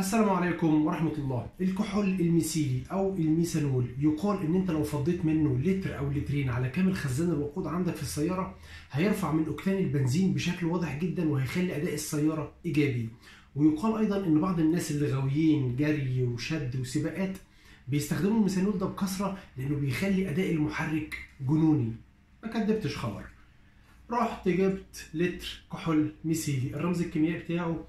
السلام عليكم ورحمة الله الكحول الميثيلي أو الميثانول يقال إن أنت لو فضيت منه لتر أو لترين على كامل خزان الوقود عندك في السيارة هيرفع من أكتان البنزين بشكل واضح جدا وهيخلي أداء السيارة إيجابي ويقال أيضا إن بعض الناس اللي غاويين جري وشد وسباقات بيستخدموا الميثانول ده بكثرة لأنه بيخلي أداء المحرك جنوني ما كدبتش خبر رحت جبت لتر كحول ميثيلي الرمز الكيميائي بتاعه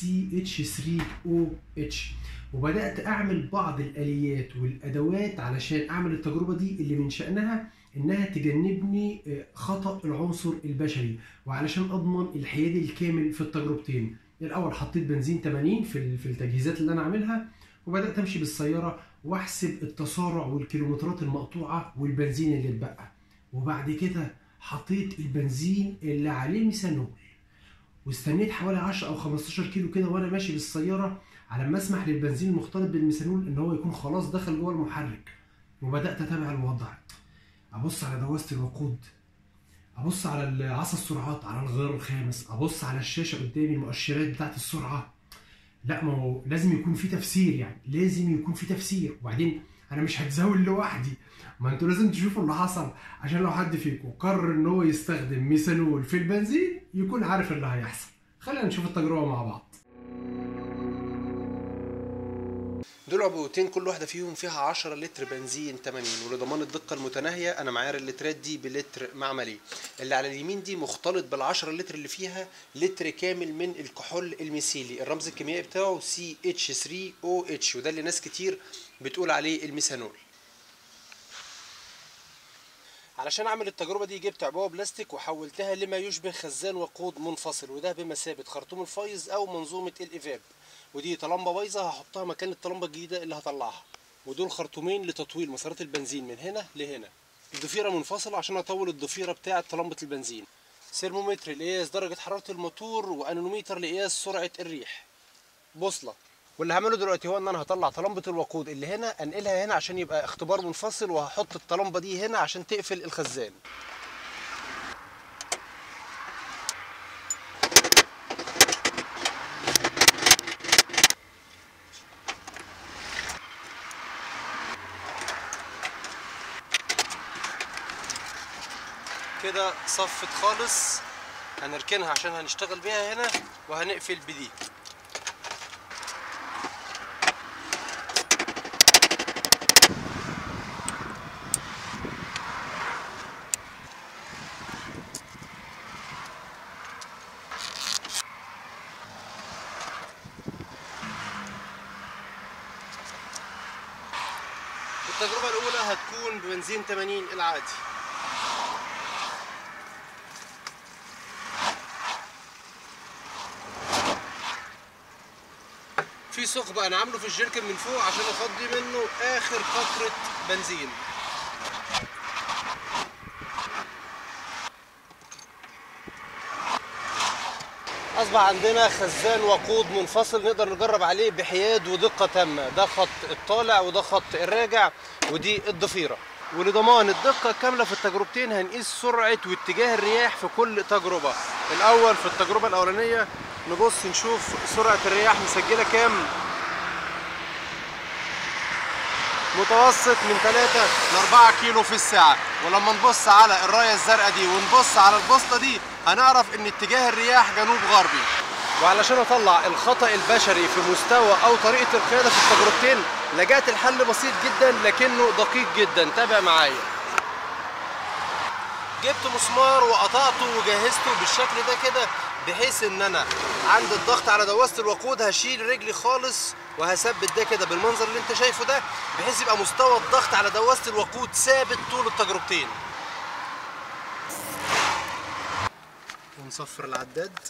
CH3OH وبدأت أعمل بعض الآليات والأدوات علشان أعمل التجربة دي اللي من شأنها إنها تجنبني خطأ العنصر البشري وعلشان أضمن الحياد الكامل في التجربتين الأول حطيت بنزين 80 في في التجهيزات اللي أنا عاملها وبدأت أمشي بالسيارة وأحسب التسارع والكيلومترات المقطوعة والبنزين اللي اتبقى وبعد كده حطيت البنزين اللي عليه ميثانول واستنيت حوالي 10 او 15 كيلو كده وانا ماشي بالسياره على ما اسمح للبنزين المختلط بالميثانول ان هو يكون خلاص دخل جوه المحرك وبدات اتابع الوضع ابص على دواسه الوقود ابص على عصا السرعات على الغيار الخامس ابص على الشاشه قدامي المؤشرات بتاعت السرعه لا ما هو لازم يكون في تفسير يعني لازم يكون في تفسير وبعدين انا مش هتزاول لوحدي ما انتوا لازم تشوفوا اللي حصل عشان لو حد فيكم قرر ان هو يستخدم ميثانول في البنزين يكون عارف اللي هيحصل خلينا نشوف التجربه مع بعض دول عبوتين كل واحده فيهم فيها 10 لتر بنزين 80 ولضمان الدقه المتناهيه انا معايا اللترات دي بلتر معملي اللي على اليمين دي مختلط بال10 لتر اللي فيها لتر كامل من الكحول الميثيلي الرمز الكيميائي بتاعه CH3OH وده اللي ناس كتير بتقول عليه الميثانول علشان اعمل التجربه دي جبت عبوه بلاستيك وحولتها لما يشبه خزان وقود منفصل وده بمثابه خرطوم الفايز او منظومه الايفاب ودي طلمبه بايظه هحطها مكان الطلمبه الجديده اللي هطلعها ودول خرطومين لتطويل مسارات البنزين من هنا لهنا الضفيره منفصله عشان اطول الضفيره بتاعه طلمبه البنزين سيرمومتر لقياس درجه حراره الموتور وانونوميتر لقياس سرعه الريح بوصله واللي هعمله دلوقتي هو ان انا هطلع طلمبه الوقود اللي هنا انقلها هنا عشان يبقى اختبار منفصل وهحط الطلمبه دي هنا عشان تقفل الخزان كده صفت خالص هنركنها عشان هنشتغل بيها هنا وهنقفل بدي التجربة الأولى هتكون ببنزين 80 العادي في ثقب أنا عامله في الجيركن من فوق عشان أفضي منه آخر قطرة بنزين أصبح عندنا خزان وقود منفصل نقدر نجرب عليه بحياد ودقة تامة ده خط الطالع وده خط الراجع ودي الضفيرة ولضمان الدقة الكاملة في التجربتين هنقيس سرعة واتجاه الرياح في كل تجربة الأول في التجربة الأولانية نبص نشوف سرعة الرياح مسجلة كام متوسط من 3 ل 4 كيلو في الساعة ولما نبص على الراية الزرقاء دي ونبص على البوصلة دي هنعرف ان اتجاه الرياح جنوب غربي وعلشان اطلع الخطأ البشري في مستوى او طريقة القيادة في التجربتين لجأت الحل بسيط جدا لكنه دقيق جدا تابع معايا جبت مسمار وقطعته وجهزته بالشكل ده كده بحيث ان انا عند الضغط على دواسة الوقود هشيل رجلي خالص وهثبت ده كده بالمنظر اللي انت شايفه ده بحيث يبقى مستوى الضغط على دواسة الوقود ثابت طول التجربتين ونصفر العداد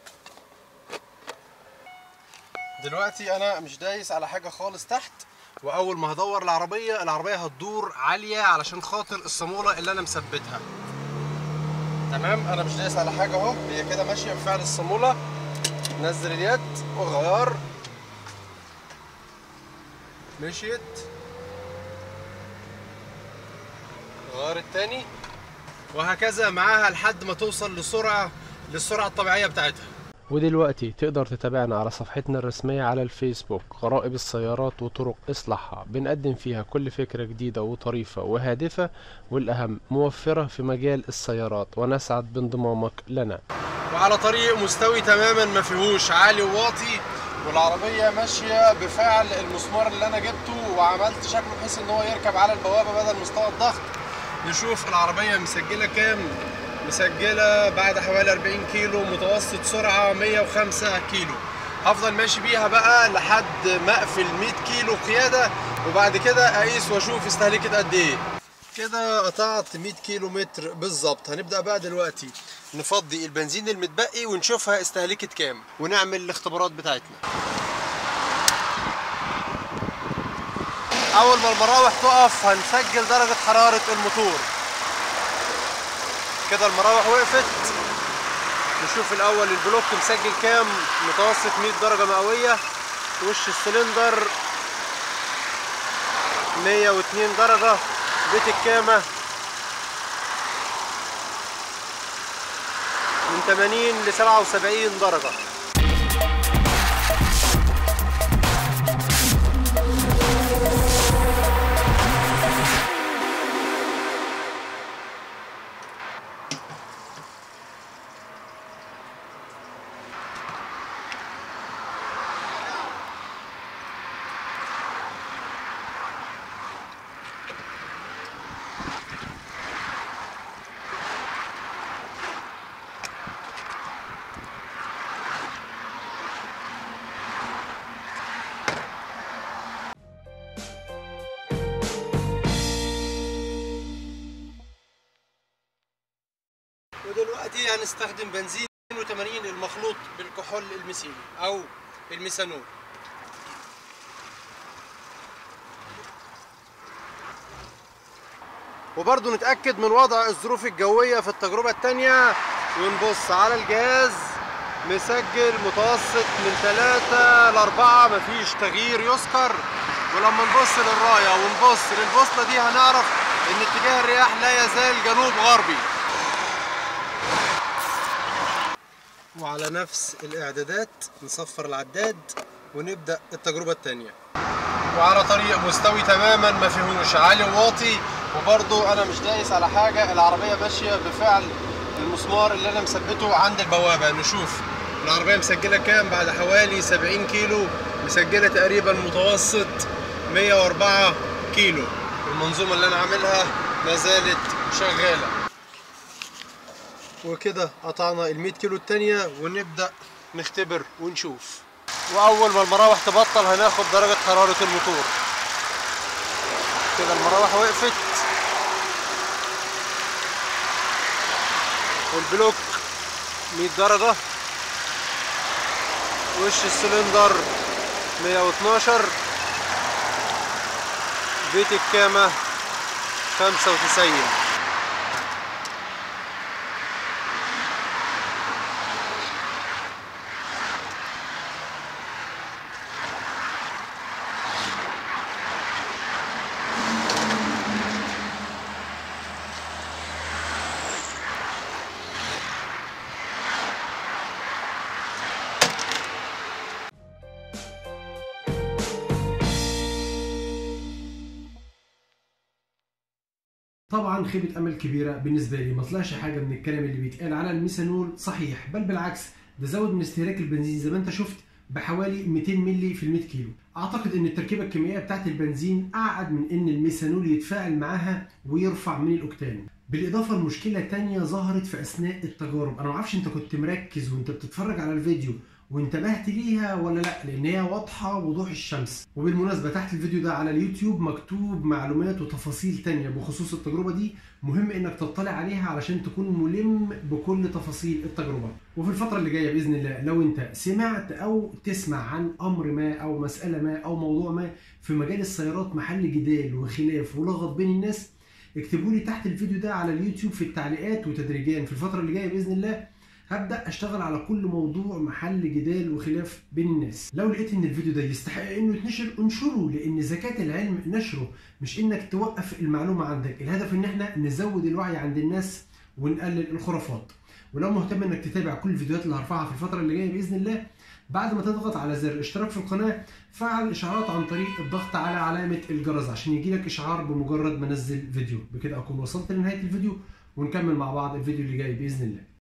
دلوقتي انا مش دايس على حاجة خالص تحت واول ما هدور العربية العربية هتدور عالية علشان خاطر الصامولة اللي انا مثبتها تمام انا مش دايس على حاجه اهو هي كده ماشيه بفعل الصاموله نزل اليد وغيار مشيت غير التاني وهكذا معاها لحد ما توصل لسرعه للسرعه الطبيعيه بتاعتها ودلوقتي تقدر تتابعنا على صفحتنا الرسمية على الفيسبوك غرائب السيارات وطرق إصلاحها بنقدم فيها كل فكرة جديدة وطريفة وهادفة والأهم موفرة في مجال السيارات ونسعد بانضمامك لنا وعلى طريق مستوي تماما ما فيهوش عالي وواطي والعربية ماشية بفعل المسمار اللي أنا جبته وعملت شكله بحيث إن هو يركب على البوابة بدل مستوى الضغط نشوف العربية مسجلة كام مسجلة بعد حوالي 40 كيلو متوسط سرعة 105 كيلو هفضل ماشي بيها بقى لحد ما اقفل 100 كيلو قيادة وبعد كده اقيس واشوف استهلكت قد ايه كده قطعت 100 كيلو متر بالظبط هنبدأ بقى دلوقتي نفضي البنزين المتبقي ونشوفها استهلكت كام ونعمل الاختبارات بتاعتنا اول ما المراوح تقف هنسجل درجة حرارة الموتور كده المراوح وقفت نشوف الاول البلوك مسجل كام متوسط 100 درجة مئوية وش السلندر 102 درجة بيت الكامة من 80 ل 77 درجة ودلوقتي هنستخدم بنزين 82 المخلوط بالكحول الميثيلي او الميثانول وبرضه نتأكد من وضع الظروف الجوية في التجربة التانية ونبص على الجهاز مسجل متوسط من 3 ل 4 مفيش تغيير يذكر ولما نبص للراية ونبص للبوصلة دي هنعرف ان اتجاه الرياح لا يزال جنوب غربي وعلى نفس الاعدادات نصفر العداد ونبدا التجربه الثانيه وعلى طريق مستوي تماما ما فيهوش عالي وواطي وبرضو انا مش دايس على حاجه العربيه ماشيه بفعل المسمار اللي انا مثبته عند البوابه نشوف العربيه مسجله كام بعد حوالي 70 كيلو مسجله تقريبا متوسط 104 كيلو المنظومه اللي انا عاملها ما زالت شغاله وكده قطعنا ال 100 كيلو التانية ونبدأ نختبر ونشوف وأول ما المراوح تبطل هناخد درجة حرارة الموتور كده المراوح وقفت البلوك 100 درجة وش السلندر 112 بيت الكامة 95 طبعا خيبة أمل كبيرة بالنسبة لي ما طلعش حاجة من الكلام اللي بيتقال على الميثانول صحيح بل بالعكس ده زود من استهلاك البنزين زي ما انت شفت بحوالي 200 مللي في ال 100 كيلو اعتقد ان التركيبه الكيميائيه بتاعت البنزين اعقد من ان الميثانول يتفاعل معاها ويرفع من الاوكتان بالاضافه لمشكله تانية ظهرت في اثناء التجارب انا ما اعرفش انت كنت مركز وانت بتتفرج على الفيديو وانتبهت ليها ولا لا لان هي واضحه وضوح الشمس وبالمناسبه تحت الفيديو ده على اليوتيوب مكتوب معلومات وتفاصيل تانية بخصوص التجربه دي مهم انك تطلع عليها علشان تكون ملم بكل تفاصيل التجربه وفي الفتره اللي جايه باذن الله لو انت سمعت او تسمع عن امر ما او مساله ما او موضوع ما في مجال السيارات محل جدال وخلاف ولغط بين الناس اكتبوا لي تحت الفيديو ده على اليوتيوب في التعليقات وتدريجيا في الفتره اللي جايه باذن الله هبدا اشتغل على كل موضوع محل جدال وخلاف بين الناس لو لقيت ان الفيديو ده يستحق انه يتنشر انشره لان زكاه العلم نشره مش انك توقف المعلومه عندك الهدف ان احنا نزود الوعي عند الناس ونقلل الخرافات ولو مهتم انك تتابع كل الفيديوهات اللي هرفعها في الفتره اللي جايه باذن الله بعد ما تضغط على زر الاشتراك في القناه فعل الاشعارات عن طريق الضغط على علامه الجرس عشان يجيلك اشعار بمجرد ما انزل فيديو بكده اكون وصلت لنهايه الفيديو ونكمل مع بعض الفيديو اللي جاي باذن الله